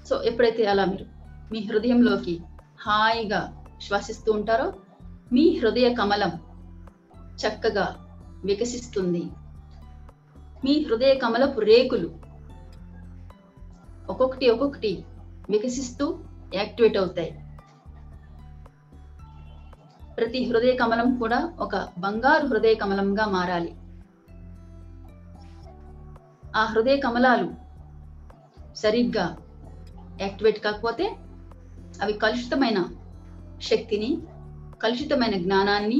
so ఎప్పుడైతే అలా మీరు మీ హృదయంలోకి హాయిగా శ్వాసిస్తూ ఉంటారో మీ హృదయ కమలం చక్కగా వికసిస్తుంది మీ హృదయ కమలపు రేకులు ఒక్కొక్కటి ఒక్కొక్కటి వికసిస్తూ యాక్టివేట్ అవుతాయి ప్రతి హృదయ కమలం కూడా ఒక బంగారు హృదయ కమలంగా మారాలి ఆ హృదయ కమలాలు సరిగ్గా యాక్టివేట్ కాకపోతే అవి కలుషితమైన శక్తిని కలుషితమైన జ్ఞానాన్ని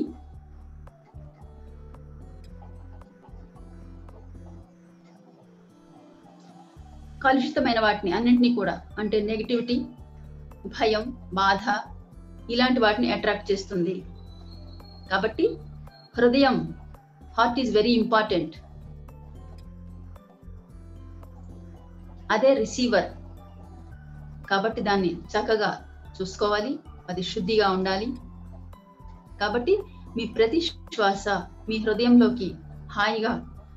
కలుషితమైన వాటిని అన్నింటినీ కూడా అంటే నెగిటివిటీ భయం బాధ ఇలాంటి వాటిని అట్రాక్ట్ చేస్తుంది కాబట్టి హృదయం హార్ట్ ఈజ్ వెరీ ఇంపార్టెంట్ అదే రిసీవర్ కాబట్టి దాన్ని చక్కగా చూసుకోవాలి అది శుద్ధిగా ఉండాలి కాబట్టి మీ ప్రతి శ్వాస మీ హృదయంలోకి హాయిగా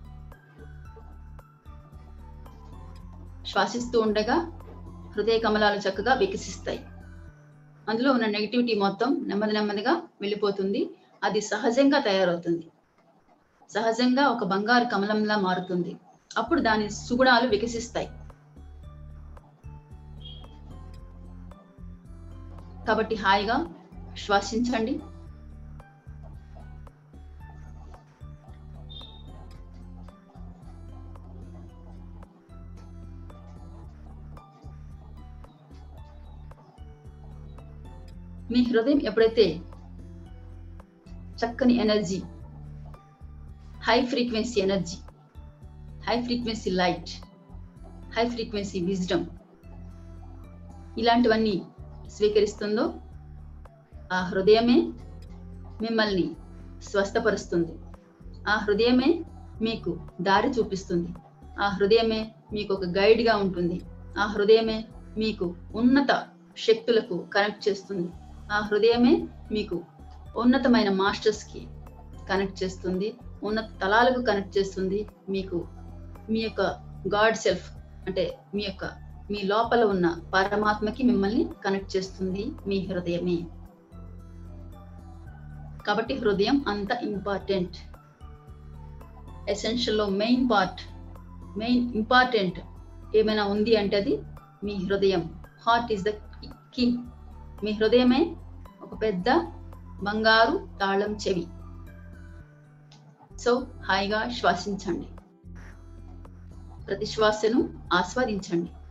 శ్వాసిస్తూ ఉండగా హృదయ కమలాలు చక్కగా వికసిస్తాయి అందులో ఉన్న నెగిటివిటీ మొత్తం నెమ్మది నెమ్మదిగా వెళ్ళిపోతుంది అది సహజంగా తయారవుతుంది సహజంగా ఒక బంగారు కమలంలా మారుతుంది అప్పుడు దాని సుగుణాలు వికసిస్తాయి కాబట్టి హాయిగా శ్వాసించండి మీ హృదయం ఎప్పుడైతే చక్కని energy high frequency energy high frequency light high frequency wisdom ఇలాంటివన్నీ స్వీకరిస్తుందో ఆ హృదయమే మిమ్మల్ని స్వస్థపరుస్తుంది ఆ హృదయమే మీకు దారి చూపిస్తుంది ఆ హృదయమే మీకు ఒక గైడ్గా ఉంటుంది ఆ హృదయమే మీకు ఉన్నత శక్తులకు కనెక్ట్ చేస్తుంది ఆ హృదయమే మీకు ఉన్నతమైన మాస్టర్స్కి కనెక్ట్ చేస్తుంది ఉన్నత తలాలకు కనెక్ట్ చేస్తుంది మీకు మీ యొక్క గాడ్ సెల్ఫ్ అంటే మీ యొక్క మీ లోపల ఉన్న పరమాత్మకి మిమ్మల్ని కనెక్ట్ చేస్తుంది మీ హృదయమే కాబట్టి హృదయం అంత ఇంపార్టెంట్ ఎసెన్షియల్లో మెయిన్ పార్ట్ మెయిన్ ఇంపార్టెంట్ ఏమైనా ఉంది అంటే అది మీ హృదయం హార్ట్ ఈస్ ద కీ మీ హృదయమే ఒక పెద్ద బంగారు తాళం చెవి సో హాయిగా శ్వాసించండి ప్రతి శ్వాసను ఆస్వాదించండి